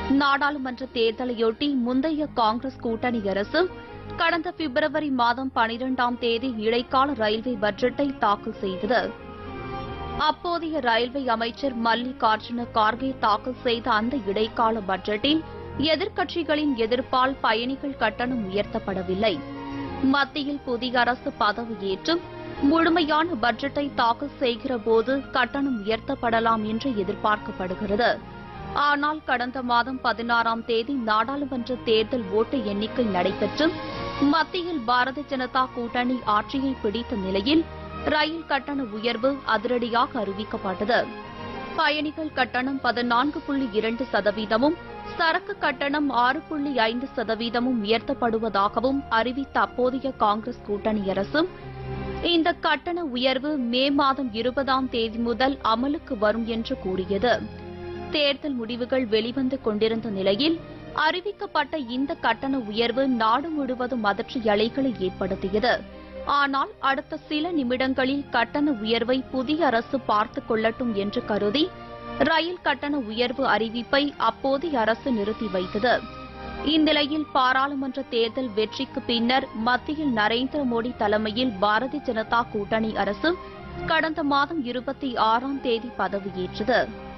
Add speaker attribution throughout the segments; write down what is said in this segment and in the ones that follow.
Speaker 1: நாடாளுமன்ற தேர்தலையொட்டி முந்தைய காங்கிரஸ் கூட்டணி அரசு கடந்த பிப்ரவரி மாதம் பனிரெண்டாம் தேதி இடைக்கால ரயில்வே பட்ஜெட்டை தாக்கல் செய்தது அப்போதைய ரயில்வே அமைச்சர் மல்லிகார்ஜுன கார்கே தாக்கல் செய்த அந்த இடைக்கால பட்ஜெட்டில் எதிர்க்கட்சிகளின் எதிர்ப்பால் பயணிகள் கட்டணம் உயர்த்தப்படவில்லை மத்தியில் புதிய அரசு பதவியேற்றும் முழுமையான பட்ஜெட்டை தாக்கல் செய்கிற போது கட்டணம் உயர்த்தப்படலாம் என்று எதிர்பார்க்கப்படுகிறது ஆனால் கடந்த மாதம் பதினாறாம் தேதி நாடாளுமன்ற தேர்தல் ஓட்டு எண்ணிக்கை நடைபெற்றும் மத்தியில் பாரதிய ஜனதா கூட்டணி ஆட்சியை பிடித்த நிலையில் ரயில் கட்டண உயர்வு அதிரடியாக அறிவிக்கப்பட்டது பயணிகள் கட்டணம் பதினான்கு புள்ளி இரண்டு சதவீதமும் சரக்கு கட்டணம் ஆறு புள்ளி ஐந்து சதவீதமும் உயர்த்தப்படுவதாகவும் அறிவித்த அப்போதைய காங்கிரஸ் கூட்டணி அரசு இந்த கட்டண உயர்வு மே மாதம் இருபதாம் தேதி முதல் அமலுக்கு வரும் என்று கூறியது தேர்தல் முடிவுகள் வெளிவந்து கொண்டிருந்த நிலையில் அறிவிக்கப்பட்ட இந்த கட்டண உயர்வு நாடு முழுவதும் அதிர்ச்சி அலைகளை ஏற்படுத்தியது ஆனால் அடுத்த சில நிமிடங்களில் கட்டண உயர்வை புதிய அரசு பார்த்துக் கொள்ளட்டும் என்று கருதி ரயில் கட்டண உயர்வு அறிவிப்பை அப்போதைய அரசு நிறுத்தி வைத்தது இந்நிலையில் பாராளுமன்ற தேர்தல் வெற்றிக்கு பின்னர் மத்தியில் நரேந்திர மோடி தலைமையில் பாரதிய ஜனதா கூட்டணி அரசு கடந்த மாதம் இருபத்தி ஆறாம் தேதி பதவியேற்றது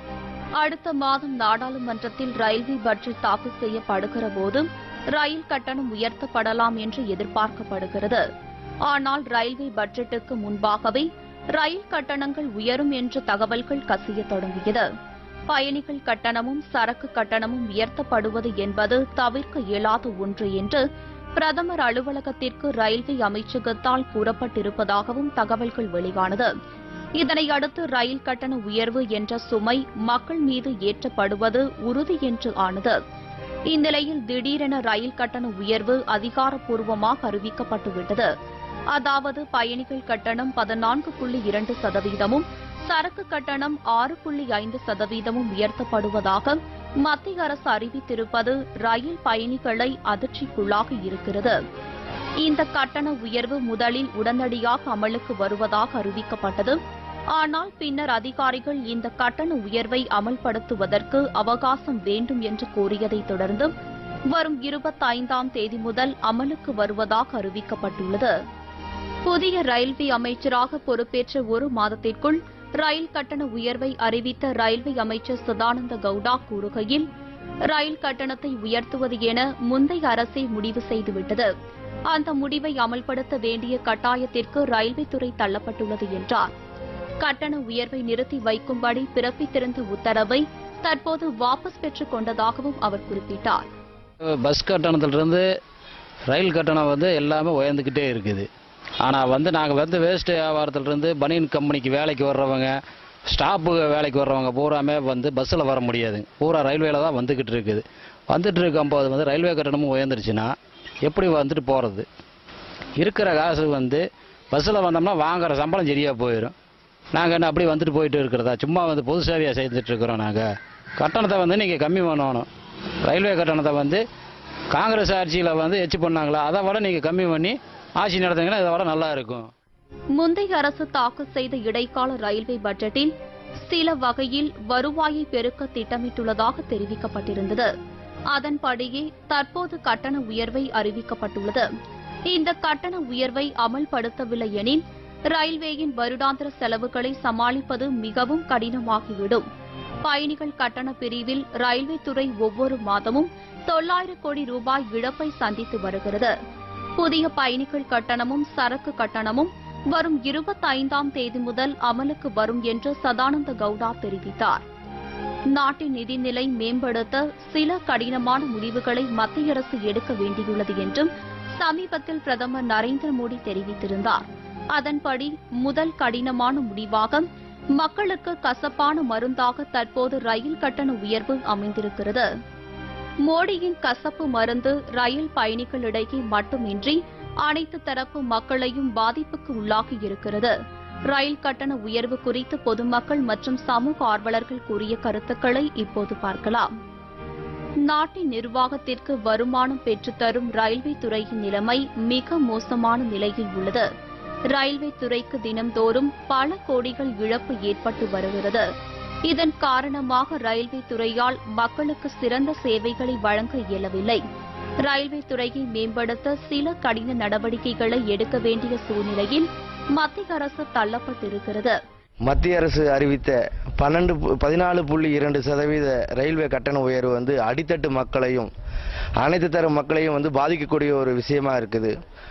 Speaker 1: அடுத்த மாதம் நாடாளுமன்றத்தில் ரயில்வே பட்ஜெட் தாக்கல் செய்யப்படுகிற போது ரயில் கட்டணம் உயர்த்தப்படலாம் என்று எதிர்பார்க்கப்படுகிறது ஆனால் ரயில்வே பட்ஜெட்டுக்கு முன்பாகவே ரயில் கட்டணங்கள் உயரும் என்ற தகவல்கள் கசியத் தொடங்கியது பயணிகள் கட்டணமும் சரக்கு கட்டணமும் உயர்த்தப்படுவது என்பது தவிர்க்க இயலாத ஒன்று என்று பிரதமர் அலுவலகத்திற்கு ரயில்வே அமைச்சகத்தால் கூறப்பட்டிருப்பதாகவும் தகவல்கள் வெளியானது இதனை அடுத்து ரயில் கட்டண உயர்வு என்ற சுமை மக்கள் மீது ஏற்றப்படுவது உறுதி என்று ஆனது இந்நிலையில் திடீரென ரயில் கட்டண உயர்வு அதிகாரப்பூர்வமாக அறிவிக்கப்பட்டுவிட்டது அதாவது பயணிகள் கட்டணம் பதினான்கு புள்ளி இரண்டு சதவீதமும் சரக்கு கட்டணம் ஆறு புள்ளி ஐந்து சதவீதமும் உயர்த்தப்படுவதாக மத்திய அரசு அறிவித்திருப்பது ரயில் பயணிகளை அதிர்ச்சிக்குள்ளாகி இருக்கிறது இந்த கட்டண உயர்வு முதலில் உடனடியாக அமலுக்கு வருவதாக அறிவிக்கப்பட்டது ஆனால் பின்னர் அதிகாரிகள் இந்த கட்டண உயர்வை அமல்படுத்துவதற்கு அவகாசம் வேண்டும் என்று கூறியதைத் தொடர்ந்து வரும் இருபத்தைந்தாம் தேதி முதல் அமலுக்கு வருவதாக அறிவிக்கப்பட்டுள்ளது புதிய ரயில்வே அமைச்சராக பொறுப்பேற்ற ஒரு மாதத்திற்குள் ரயில் கட்டண உயர்வை அறிவித்த ரயில்வே அமைச்சர் சதானந்த கவுடா கூறுகையில் ரயில் கட்டணத்தை உயர்த்துவது என முந்தைய அரசே முடிவு செய்துவிட்டது அந்த முடிவை அமல்படுத்த வேண்டிய கட்டாயத்திற்கு ரயில்வே துறை தள்ளப்பட்டுள்ளது என்றார் கட்டண உயர்வை நிறுத்தி வைக்கும்படி பிறப்பித்திருந்த உத்தரவை தற்போது வாபஸ் பெற்றுக் கொண்டதாகவும் அவர் குறிப்பிட்டார்
Speaker 2: பஸ் கட்டணத்துலேருந்து ரயில் கட்டணம் வந்து எல்லாமே உயர்ந்துக்கிட்டே இருக்குது ஆனால் வந்து நாங்கள் வந்து வேஸ்ட் வியாபாரத்துலேருந்து பனியன் கம்பெனிக்கு வேலைக்கு வர்றவங்க ஸ்டாப்பு வேலைக்கு வர்றவங்க பூராமே வந்து பஸ்ஸில் வர முடியாது பூரா ரயில்வேல தான் வந்துக்கிட்டு இருக்குது வந்துட்டு இருக்கும்போது வந்து ரயில்வே கட்டணமும் உயர்ந்துருச்சுன்னா எப்படி வந்துட்டு போகிறது இருக்கிற காசு வந்து பஸ்ஸில் வந்தோம்னா வாங்குற சம்பளம் சரியாக போயிடும் நாங்கள் என்ன அப்படி வந்துட்டு போயிட்டு இருக்கிறதா சும்மா வந்து பொது சேவையாக செய்துட்டு இருக்கிறோம் நாங்கள் கட்டணத்தை வந்து நீங்கள் கம்மி பண்ணணும் ரயில்வே கட்டணத்தை வந்து காங்கிரஸ் ஆட்சியில் வந்து எச்சு பண்ணாங்களா அதை விட நீங்கள் கம்மி பண்ணி ஆட்சி நடத்துங்கன்னா இதை விட நல்லா இருக்கும்
Speaker 1: முந்தைய அரசு தாக்கல் செய்த இடைக்கால ரயில்வே பட்ஜெட்டில் சில வகையில் வருவாயை பெருக்க திட்டமிட்டுள்ளதாக தெரிவிக்கப்பட்டிருந்தது அதன்படியே தற்போது கட்டண உயர்வை அறிவிக்கப்பட்டுள்ளது இந்த கட்டண உயர்வை அமல்படுத்தவில்லை எனில் ரயில்வேயின் வருடாந்திர செலவுகளை சமாளிப்பது மிகவும் கடினமாகிவிடும் பயணிகள் கட்டண பிரிவில் ரயில்வே துறை ஒவ்வொரு மாதமும் தொள்ளாயிரம் கோடி ரூபாய் இழப்பை சந்தித்து வருகிறது புதிய பயணிகள் கட்டணமும் சரக்கு கட்டணமும் வரும் இருபத்தைந்தாம் தேதி முதல் அமலுக்கு வரும் என்று சதானந்த கவுடா தெரிவித்தார் நாட்டின் நிதிநிலை மேம்படுத்த சில கடினமான முடிவுகளை மத்திய அரசு எடுக்க வேண்டியுள்ளது என்றும் சமீபத்தில் பிரதமர் நரேந்திர மோடி தெரிவித்திருந்தார் அதன்படி முதல் கடினமான முடிவாக மக்களுக்கு கசப்பான மருந்தாக தற்போது ரயில் கட்டண உயர்வு அமைந்திருக்கிறது மோடியின் கசப்பு மருந்து ரயில் பயணிகளிடையே மட்டுமின்றி அனைத்து தரப்பு மக்களையும் பாதிப்புக்கு உள்ளாகி இருக்கிறது ரயில் கட்டண உயர்வு குறித்து பொதுமக்கள் மற்றும் சமூக ஆர்வலர்கள் கூறிய கருத்துக்களை இப்போது பார்க்கலாம் நாட்டின் நிர்வாகத்திற்கு வருமானம் பெற்றுத்தரும் ரயில்வே துறையின் நிலைமை மிக மோசமான நிலையில் உள்ளது ரயில்வே துறைக்கு தினம்தோறும் பல கோடிகள் இழப்பு ஏற்பட்டு வருகிறது இதன் காரணமாக ரயில்வே துறையால் மக்களுக்கு சிறந்த சேவைகளை வழங்க இயலவில்லை ரயில்வே துறையை மேம்படுத்த சில கடின நடவடிக்கைகளை எடுக்க வேண்டிய சூழ்நிலையில் மத்திய அரசு தள்ளப்பட்டிருக்கிறது
Speaker 3: மத்திய அரசு அறிவித்த பன்னெண்டு பதினாலு புள்ளி இரண்டு சதவீத ரயில்வே கட்டண உயர்வு வந்து அடித்தட்டு மக்களையும் அனைத்து தர மக்களையும் வந்து பாதிக்கக்கூடிய ஒரு விஷயமா இருக்குது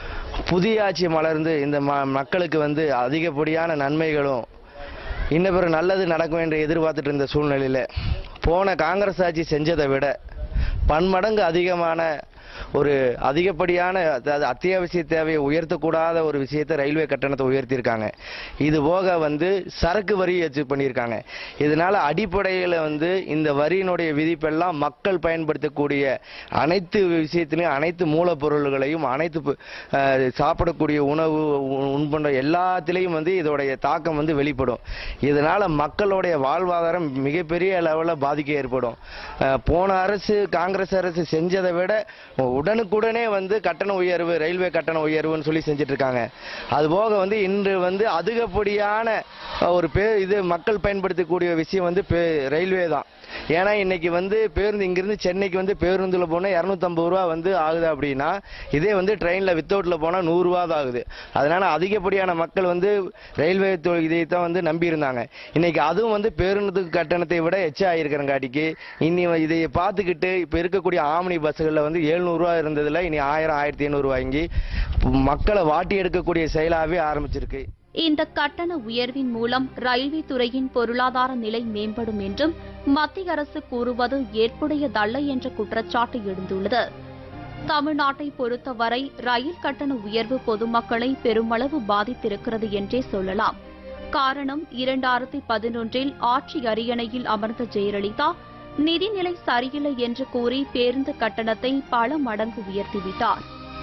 Speaker 3: புதிய ஆட்சி மலர்ந்து இந்த ம மக்களுக்கு வந்து அதிகப்படியான நன்மைகளும் இன்ன பிறகு நல்லது நடக்கும் என்று எதிர்பார்த்துட்டு இருந்த சூழ்நிலையில் போன காங்கிரஸ் ஆட்சி செஞ்சதை விட பன்மடங்கு அதிகமான ஒரு அதிகப்படியான அதாவது அத்தியாவசிய தேவையை உயர்த்தக்கூடாத ஒரு விஷயத்தை ரயில்வே கட்டணத்தை உயர்த்தியிருக்காங்க இது போக வந்து சரக்கு வரி வச்சு பண்ணியிருக்காங்க இதனால அடிப்படையில் வந்து இந்த வரியினுடைய விதிப்பெல்லாம் மக்கள் பயன்படுத்தக்கூடிய அனைத்து விஷயத்திலையும் அனைத்து மூலப்பொருள்களையும் அனைத்து பு- அஹ், சாப்பிடக்கூடிய உணவு உ- உண்பண்ட எல்லாத்திலையும் வந்து இதோடைய தாக்கம் வந்து வெளிப்படும் இதனால மக்களுடைய வாழ்வாதாரம் மிகப்பெரிய லெவலில் பாதிக்க ஏற்படும் அஹ், போன அரசு காங்கிரஸ் அரசு செஞ்சதை விட உடனுக்குடனே வந்து கட்டண உயர்வு ரயில்வே கட்டண உயர்வுன்னு சொல்லி செஞ்சுட்டு இருக்காங்க அதுபோக வந்து இன்று வந்து அதிகப்படியான அஹ், ஒரு பே இது மக்கள் பயன்படுத்தக்கூடிய விஷயம் வந்து பே- ரயில்வே தான் ஏன்னா இன்னைக்கு வந்து பேருந்து இங்கிருந்து சென்னைக்கு வந்து பேருந்துல போனால் இரநூத்தம்பது ரூபா வந்து ஆகுது அப்படின்னா இதே வந்து ட்ரெயினில் வித்தவுட்ல போனால் நூறுரூவா தான் ஆகுது அதனால அதிகப்படியான மக்கள் வந்து ரயில்வே தொ- இதை தான் வந்து நம்பி இருந்தாங்க இன்னைக்கு அதுவும் வந்து பேருந்து கட்டணத்தை விட எச்ச ஆயிருக்கிறங்காட்டிக்கு இனி இதை பார்த்துக்கிட்டு இப்போ இருக்கக்கூடிய ஆம்னி பஸ்ஸுகளில் வந்து எழுநூறுவா இருந்ததுல இனி ஆயிரம் ஆயிரத்தி ஐநூறு வாங்கி மக்களை வாட்டி எடுக்கக்கூடிய செயலாகவே ஆரம்பிச்சிருக்கு
Speaker 1: இந்த கட்டண உயர்வின் மூலம் ரயில்வே துறையின் பொருளாதார நிலை மேம்படும் என்றும் மத்திய அரசு கூறுவது ஏற்புடையதல்ல என்ற குற்றச்சாட்டு எழுந்துள்ளது தமிழ்நாட்டை பொறுத்தவரை ரயில் கட்டண உயர்வு பொதுமக்களை பெருமளவு பாதித்திருக்கிறது என்றே சொல்லலாம் காரணம் இரண்டாயிரத்தி பதினொன்றில் ஆட்சி அரியணையில் அமர்ந்த ஜெயலலிதா நிதிநிலை சரியில்லை என்று கூறி பேருந்து கட்டணத்தை பல மடங்கு உயர்த்திவிட்டார்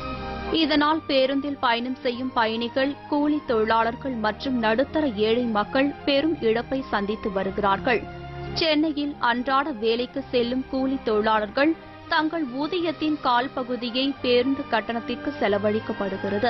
Speaker 1: இதனால் பேருந்தில் பயணம் செய்யும் பயணிகள் கூலி தொழிலாளர்கள் மற்றும் நடுத்தர ஏழை மக்கள் பெரும் இழப்பை சந்தித்து வருகிறார்கள் சென்னையில் அன்றாட வேலைக்கு செல்லும் கூலி தொழிலாளர்கள் தங்கள் ஊதியத்தின் கால் பகுதியை பேருந்து கட்டணத்திற்கு செலவழிக்கப்படுகிறது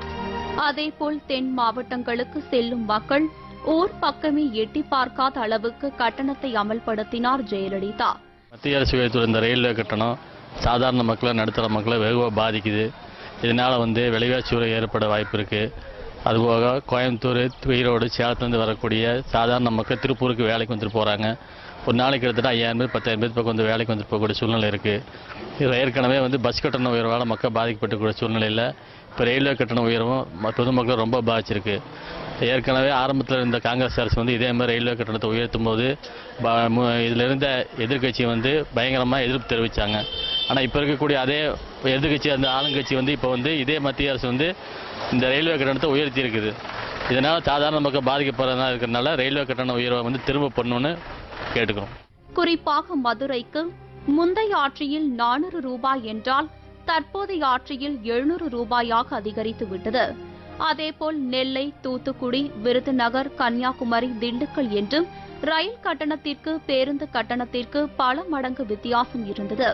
Speaker 1: அதேபோல் தென் மாவட்டங்களுக்கு செல்லும் மக்கள் ஊர் பக்கமே எட்டி பார்க்காத அளவுக்கு கட்டணத்தை அமல்படுத்தினார் ஜெயலலிதா
Speaker 4: மத்திய அரசு உயர்த்துள்ள இந்த ரயில்வே கட்டணம் சாதாரண மக்களை நடுத்தர மக்களை வெகுவாக பாதிக்குது இதனால் வந்து விலைவாசி உயர்வு ஏற்பட வாய்ப்பு இருக்குது அதுபோக கோயம்புத்தூர் ஈரோடு சேலத்துலேருந்து வரக்கூடிய சாதாரண மக்கள் திருப்பூருக்கு வேலைக்கு வந்துட்டு போகிறாங்க ஒரு நாளைக்கு கிட்டத்தட்ட ஐயாயிரம் பேர் பத்தாயிரம் பேர் பக்கம் வந்து வேலைக்கு வந்துட்டு போகக்கூடிய சூழ்நிலை இருக்குது இது ஏற்கனவே வந்து பஸ் கட்டண உயர்வால் மக்கள் பாதிக்கப்பட்டுக்கூடிய சூழ்நிலையில் இப்போ ரயில்வே கட்டண உயர்வும் ம- பொதுமக்களை ரொம்ப பாதிச்சிருக்கு ஏற்கனவே ஆரம்பத்தில் இருந்த காங்கிரஸ் அரசு வந்து இதே மாதிரி ரயில்வே கட்டணத்தை உயர்த்தும் போது ப- மு- இதுல இருந்த எதிர்க்கட்சி வந்து பயங்கரமாக எதிர்ப்பு தெரிவித்தாங்க ஆனால் இப்போ இருக்கக்கூடிய அதே எதிர்க்கட்சி அந்த ஆளுங்கட்சி வந்து இப்போ வந்து இதே மத்திய அரசு வந்து இந்த ரயில்வே கட்டணத்தை உயர்த்தி இருக்குது இதனால் சாதாரண மக்கள் பாதிக்கப்படுறதா இருக்கிறதுனால ரயில்வே கட்டண உயர்வை வந்து திரும்ப பண்ணணும்னு கேட்டுக்கிறோம்
Speaker 1: குறிப்பாக மதுரைக்கு முந்தைய ஆட்சியில் நானூறு ரூபாய் என்றால் தற்போதைய ஆட்சியில் எழுநூறு ரூபாயாக அதிகரித்து விட்டது அதேபோல் நெல்லை தூத்துக்குடி விருதுநகர் கன்னியாகுமரி திண்டுக்கல் என்றும் ரயில் கட்டணத்திற்கு பேருந்து கட்டணத்திற்கு பல மடங்கு வித்தியாசம் இருந்தது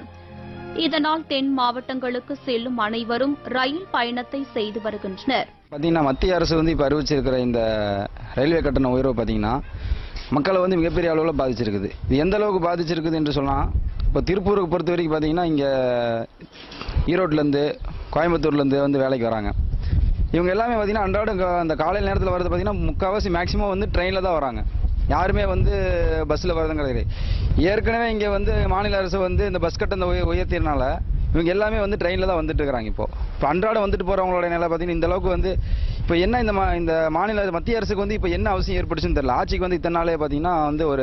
Speaker 1: இதனால் தென் மாவட்டங்களுக்கு செல்லும் அனைவரும் ரயில் பயணத்தை செய்து வருகின்றனர்
Speaker 5: பார்த்தீங்கன்னா மத்திய அரசு வந்து இப்போ அறிவிச்சிருக்கிற இந்த ரயில்வே கட்டண உயர்வு பார்த்தீங்கன்னா மக்களை வந்து மிகப்பெரிய அளவில் பாதிச்சிருக்குது இது எந்த அளவுக்கு பாதிச்சிருக்குது என்று சொன்னால் இப்போ திருப்பூருக்கு பொறுத்த வரைக்கும் பார்த்தீங்கன்னா இங்கே ஈரோட்லேருந்து கோயம்புத்தூர்லேருந்து வந்து வேலைக்கு வராங்க இவங்க எல்லாமே பார்த்தீங்கன்னா அன்றாடம் கா- அந்த காலை நேரத்தில் வரது பார்த்தீங்கன்னா முக்கால்வாசி மேக்ஸிமம் வந்து ட்ரெயினில் தான் வராங்க யாருமே வந்து பஸ்ஸில் வரதும் கிடையாது ஏற்கனவே இங்கே வந்து மாநில அரசு வந்து இந்த பஸ் கட்டணத்தை உய உயர்த்தியதுனால இவங்க எல்லாமே வந்து ட்ரெயினில் தான் வந்துட்டு இருக்கிறாங்க இப்போ இப்போ அன்றாடம் வந்துட்டு போகிறவங்களோட நிலை பார்த்தீங்கன்னா இந்த அளவுக்கு வந்து இப்போ என்ன இந்த மா இந்த மாநில மத்திய அரசுக்கு வந்து இப்போ என்ன அவசியம் ஏற்பட்டுச்சுன்னு தெரியல ஆட்சிக்கு வந்து இத்தனை நாளே பார்த்தீங்கன்னா வந்து ஒரு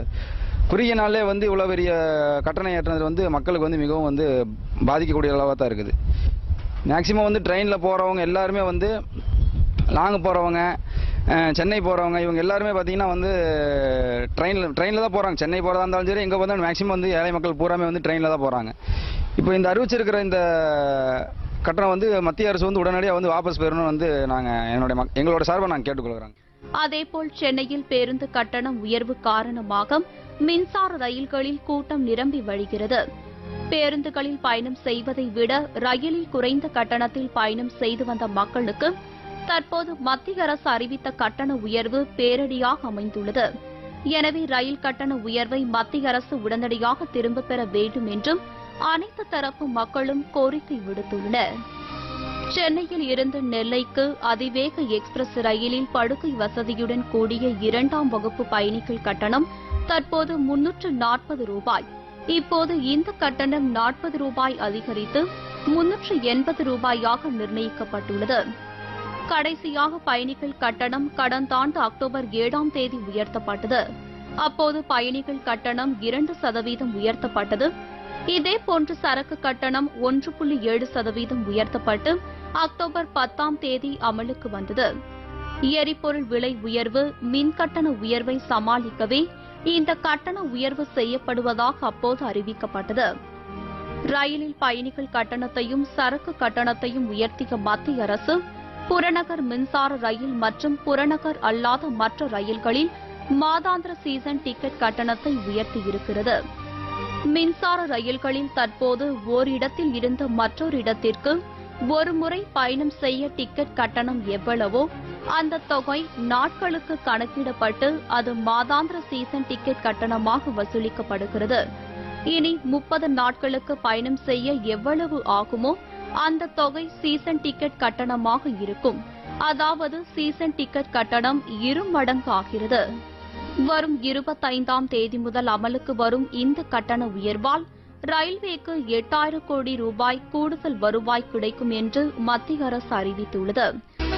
Speaker 5: குறுகிய நாளே வந்து இவ்வளோ பெரிய கட்டணம் ஏற்றினது வந்து மக்களுக்கு வந்து மிகவும் வந்து பாதிக்கக்கூடிய அளவாக தான் இருக்குது மேக்ஸிமம் வந்து ட்ரெயினில் போகிறவங்க எல்லாருமே வந்து லாங் போகிறவங்க சென்னை போகிறவங்க இவங்க எல்லாருமே பார்த்தீங்கன்னா வந்து ட்ரெயினில் ட்ரெயினில் தான் போகிறாங்க சென்னை போகிறதா இருந்தாலும் சரி எங்கே போதாலும் மேக்ஸிமம் வந்து ஏழை மக்கள் பூராமே வந்து ட்ரெயினில் தான் போகிறாங்க இப்போ இந்த அறிவிச்சிருக்கிற இந்த கட்டணம் வந்து மத்திய அரசு வந்து உடனடியாக வந்து வாபஸ் பெறணும்னு வந்து நாங்கள் என்னுடைய மக் எங்களோட சார்பாக நாங்கள் கேட்டுக்கொள்கிறோங்க
Speaker 1: அதேபோல் சென்னையில் பேருந்து கட்டணம் உயர்வு காரணமாக மின்சார ரயில்களில் கூட்டம் நிரம்பி வழிகிறது பேருந்துகளில் பயணம் செய்வதை விட ரயிலில் குறைந்த கட்டணத்தில் பயணம் செய்து வந்த மக்களுக்கு தற்போது மத்திய அரசு அறிவித்த கட்டண உயர்வு பேரடியாக அமைந்துள்ளது எனவே ரயில் கட்டண உயர்வை மத்திய அரசு உடனடியாக திரும்பப் பெற வேண்டும் என்றும் அனைத்து தரப்பு மக்களும் கோரிக்கை விடுத்துள்ளனர் சென்னையில் இருந்து நெல்லைக்கு அதிவேக எக்ஸ்பிரஸ் ரயிலில் படுக்கை வசதியுடன் கூடிய இரண்டாம் வகுப்பு பயணிகள் கட்டணம் தற்போது முன்னூற்று நாற்பது ரூபாய் இப்போது இந்த கட்டணம் நாற்பது ரூபாய் அதிகரித்து முன்னூற்று எண்பது ரூபாயாக நிர்ணயிக்கப்பட்டுள்ளது கடைசியாக பயணிகள் கட்டணம் கடந்த ஆண்டு அக்டோபர் ஏழாம் தேதி உயர்த்தப்பட்டது அப்போது பயணிகள் கட்டணம் இரண்டு சதவீதம் உயர்த்தப்பட்டது இதேபோன்று சரக்கு கட்டணம் ஒன்று புள்ளி ஏழு சதவீதம் உயர்த்தப்பட்டு அக்டோபர் பத்தாம் தேதி அமலுக்கு வந்தது எரிபொருள் விலை உயர்வு மின் கட்டண உயர்வை சமாளிக்கவே இந்த கட்டண உயர்வு செய்யப்படுவதாக அப்போது அறிவிக்கப்பட்டது ரயிலில் பயணிகள் கட்டணத்தையும் சரக்கு கட்டணத்தையும் உயர்த்திய மத்திய அரசு புறநகர் மின்சார ரயில் மற்றும் புறநகர் அல்லாத மற்ற ரயில்களில் மாதாந்திர சீசன் டிக்கெட் கட்டணத்தை உயர்த்தியிருக்கிறது மின்சார ரயில்களில் தற்போது ஓரிடத்தில் இருந்து மற்றொரு இடத்திற்கு ஒருமுறை பயணம் செய்ய டிக்கெட் கட்டணம் எவ்வளவோ அந்த தொகை நாட்களுக்கு கணக்கிடப்பட்டு அது மாதாந்திர சீசன் டிக்கெட் கட்டணமாக வசூலிக்கப்படுகிறது இனி முப்பது நாட்களுக்கு பயணம் செய்ய எவ்வளவு ஆகுமோ அந்த தொகை சீசன் டிக்கெட் கட்டணமாக இருக்கும் அதாவது சீசன் டிக்கெட் கட்டணம் இரு மடங்கு ஆகிறது வரும் இருபத்தைந்தாம் தேதி முதல் அமலுக்கு வரும் இந்த கட்டண உயர்வால் ரயில்வேக்கு எட்டாயிரம் கோடி ரூபாய் கூடுதல் வருவாய் கிடைக்கும் என்று மத்திய அரசு அறிவித்துள்ளது